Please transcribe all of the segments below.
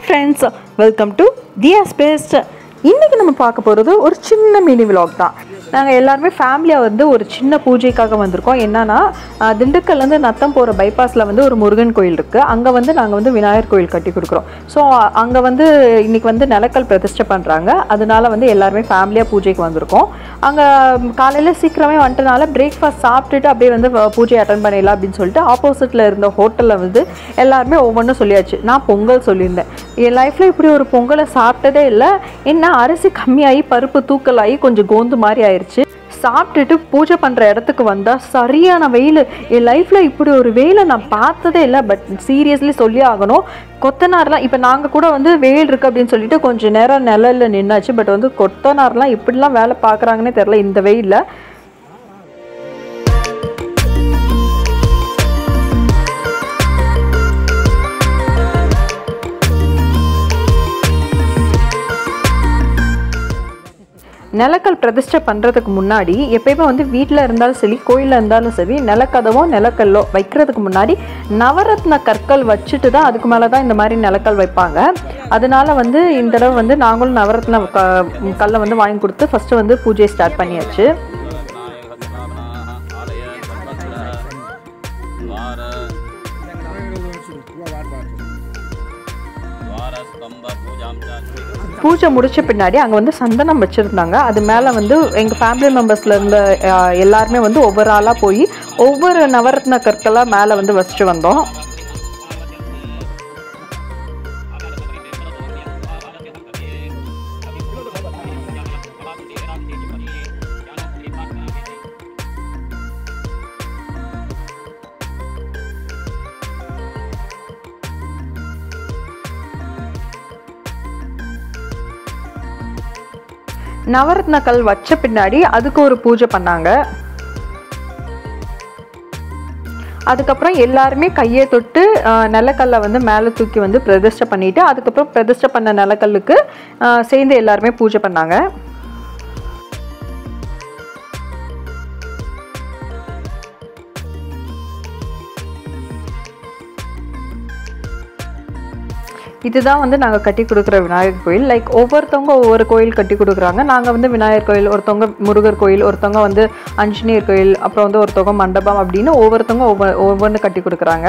friends welcome to தியாஸ் best இன்றைக்கி நம்ம பார்க்க போகிறது ஒரு சின்ன மினி விலாக் தான் நாங்கள் எல்லாருமே ஃபேமிலியாக வந்து ஒரு சின்ன பூஜைக்காக வந்திருக்கோம் என்னன்னா ஆஹ், திண்டுக்கல்லேருந்து நத்தம் போகிற பைபாஸில் வந்து ஒரு முருகன் கோயில் இருக்குது அங்கே வந்து நாங்கள் வந்து விநாயகர் கோயில் கட்டி கொடுக்குறோம் ஸோ அங்கே வந்து இன்றைக்கி வந்து நிலக்கல் பிரதிஷ்டை பண்ணுறாங்க அதனால வந்து எல்லாருமே ஃபேமிலியாக பூஜைக்கு வந்திருக்கோம் அங்கே காலையில் சீக்கிரமே வந்துட்டனால பிரேக்ஃபாஸ்ட் சாப்பிட்டுட்டு அப்படியே வந்து வ- பூஜை அட்டன் பண்ணிடலாம் அப்படின்னு சொல்லிட்டு ஆப்போசிட்டில் இருந்த ஹோட்டலில் வந்து எல்லாருமே ஒவ்வொன்றும் சொல்லியாச்சு நான் பொங்கல் சொல்லியிருந்தேன் என் லைஃப்பில் இப்படி ஒரு பொங்கலை சாப்பிட்டதே இல்லை என்ன அரிசி கம்மியாகி பருப்பு தூக்கலாகி கொஞ்சம் கோந்து மாதிரி ஆயிடுச்சு சாப்பிட்டுட்டு பூஜை பண்ணுற இடத்துக்கு வந்தால் சரியான வெயில் என் லைஃப்பில் இப்படி ஒரு வெயிலை நான் பார்த்ததே இல்லை பட் சீரியஸ்லி சொல்லி ஆகணும் கொத்தனார்லாம் இப்போ நாங்கள் கூட வந்து வெயில் இருக்குது அப்படின்னு சொல்லிட்டு கொஞ்சம் நேரம் நிழல்ல நின்னாச்சு பட் வந்து கொத்தனார்லாம் எப்படிலாம் வேலை பார்க்குறாங்கன்னே தெரில இந்த வெயிலில் நிலக்கல் பிரதிஷ்டை பண்ணுறதுக்கு முன்னாடி எப்பயுமே வந்து வீட்டில் இருந்தாலும் சரி கோயிலில் இருந்தாலும் சரி நிலக்கதவோ நிலக்கல்லோ வைக்கிறதுக்கு முன்னாடி நவரத்ன கற்கள் வச்சுட்டு தான் அதுக்கு மேலே தான் இந்த மாதிரி நிலக்கல் வைப்பாங்க அதனால வந்து இந்த தடவை வந்து நாங்களும் நவரத்ன க கல்லை வந்து வாங்கி கொடுத்து ஃபஸ்ட்டு வந்து பூஜையை ஸ்டார்ட் பண்ணியாச்சு ஆலய சம்பத்ர துவார துவாரஸ்தம்ப பூஜாம் ச பூஜை முடிச்ச பின்னாடி அங்கே வந்து சந்தனம் வச்சுருந்தாங்க அது மேலே வந்து எங்கள் ஃபேமிலி மெம்பர்ஸில் இருந்த அஹ், எல்லாருமே வந்து ஒவ்வொரு ஆளாக போய் ஒவ்வொரு நவரத்ன கற்களாக மேலே வந்து வச்சுட்டு வந்தோம் நவரத்ன கல் வச்ச பின்னாடி அதுக்கு ஒரு பூஜை பண்ணாங்க அதுக்கப்புறம் எல்லாருமே கையை தொட்டு அஹ், நிலக்கல்லை வந்து மேலே தூக்கி வந்து பிரதிஷ்டை பண்ணிட்டு அதுக்கப்புறம் பிரதிஷ்டை பண்ண நிலக்கல்லுக்கு அஹ், சேர்ந்து எல்லாருமே பூஜை பண்ணாங்க இதுதான் வந்து நாங்கள் கட்டி கொடுக்குற விநாயகர் கோயில் லைக் ஒவ்வொருத்தவங்க ஒவ்வொரு கோயில் கட்டி கொடுக்குறாங்க நாங்கள் வந்து விநாயகர் கோயில் ஒருத்தவங்க முருகர் கோயில் ஒருத்தவங்க வந்து ஆஞ்சநேயர் கோயில் அப்புறம் வந்து ஒருத்தவங்க மண்டபம் அப்படின்னு ஒவ்வொருத்தவங்க ஒவ்வொரு ஒவ்வொன்று கட்டி கொடுக்குறாங்க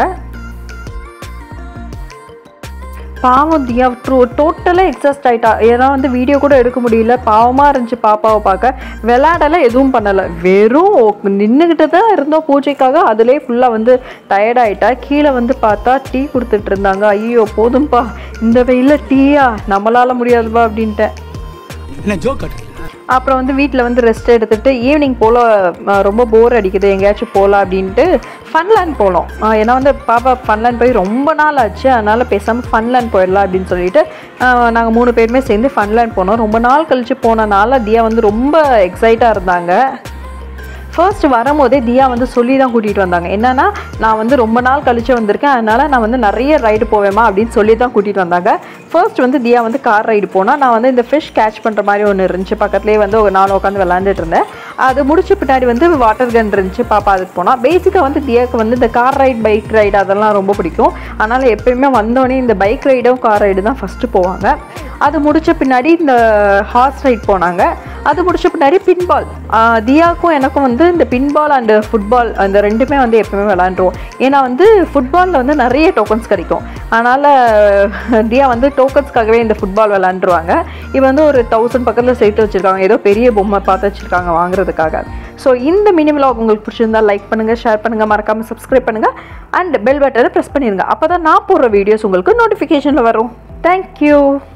பாவம் தியா ட்ரூ டோட்டலாக எக்ஸாஸ்ட் ஆயிட்டா ஏன்னா வந்து வீடியோ கூட எடுக்க முடியல பாவமாக இருந்துச்சு பாப்பாவை பார்க்க விளையாடல எதுவும் பண்ணலை வெறும் நின்றுக்கிட்டு தான் இருந்தோம் பூஜைக்காக அதிலே ஃபுல்லாக வந்து டயர்ட் ஆயிட்டா கீழே வந்து பார்த்தா டீ கொடுத்துட்டு இருந்தாங்க ஐயோ போதும்பா இந்த வெயிலில் டீயா நம்மளால முடியாதுப்பா அப்படின்ட்டேன் என்ன ஜோக் கட்டுறீங்க அப்புறம் வந்து வீட்டில் வந்து ரெஸ்ட் எடுத்துட்டு ஈவினிங் போல் ரொம்ப போர் அடிக்குது எங்கேயாச்சும் போகலாம் அப்படின்ட்டு ஃபன்லேண்ட் போனோம் அஹ் ஏன்னா வந்து பாப்பா ஃபன்லேண்ட் போய் ரொம்ப நாள் ஆச்சு அதனால் பேசாமல் ஃபன்லேண்ட் போயிடலாம் அப்படின்னு சொல்லிட்டு நாங்கள் மூணு பேருமே சேர்ந்து ஃபன்லேண்ட் போனோம் ரொம்ப நாள் கழித்து போனனால தியா வந்து ரொம்ப எக்ஸைட்டாக இருந்தாங்க ஃபர்ஸ்ட் வரும்போதே தியா வந்து சொல்லி தான் கூட்டிகிட்டு வந்தாங்க என்னன்னா நான் வந்து ரொம்ப நாள் கழிச்சு வந்திருக்கேன் அதனால நான் வந்து நிறைய ரைடு போவேமா அப்படின்னு சொல்லி தான் கூட்டிகிட்டு வந்தாங்க ஃபர்ஸ்ட் வந்து தியா வந்து கார் ரைடு போனால் நான் வந்து இந்த ஃபிஷ் கேட்ச் பண்ணுற மாதிரி ஒன்று இருந்துச்சு பக்கத்துலேயே வந்து ஒரு நாள் உட்காந்து விளாண்டுட்டு இருந்தேன் அது முடிச்ச பின்னாடி வந்து வாட்டர் கன் இருந்துச்சு பாப்பா அதுக்கு போனால் பேசிக்காக வந்து தியாவுக்கு வந்து இந்த கார் ரைட் பைக் ரைடு அதெல்லாம் ரொம்ப பிடிக்கும் அதனால் எப்பயுமே வந்தோடனே இந்த பைக் ரைடும் கார் ரைடு தான் ஃபஸ்ட்டு போவாங்க அது முடிச்ச பின்னாடி இந்த ஹார்ஸ் ரைட் போனாங்க அது முடிச்ச பின்னாடி பின்பால் தியாக்கும் எனக்கும் வந்து இந்த பின்பால் அண்டு ஃபுட்பால் அந்த ரெண்டுமே வந்து எப்பவுமே விளாண்டுருவோம் ஏன்னா வந்து ஃபுட்பாலில் வந்து நிறைய டோக்கன்ஸ் கிடைக்கும் அதனால் தியா வந்து டோக்கன்ஸ்க்காகவே இந்த ஃபுட்பால் விளாண்டுருவாங்க இது வந்து ஒரு தௌசண்ட் பக்கத்தில் சேர்த்து வச்சுருக்காங்க ஏதோ பெரிய பொம்மை பார்த்து வச்சுருக்காங்க வாங்குறதுக்காக ஸோ இந்த மினி vlog உங்களுக்கு பிடிச்சிருந்தா லைக் பண்ணுங்கள் ஷேர் பண்ணுங்கள் மறக்காமல் சப்ஸ்கிரைப் பண்ணுங்கள் அண்ட் பெல் பட்டனை ப்ரெஸ் பண்ணிடுங்க அப்போ தான் நான் போடுற வீடியோஸ் உங்களுக்கு நோட்டிஃபிகேஷனில் வரும் தேங்க்யூ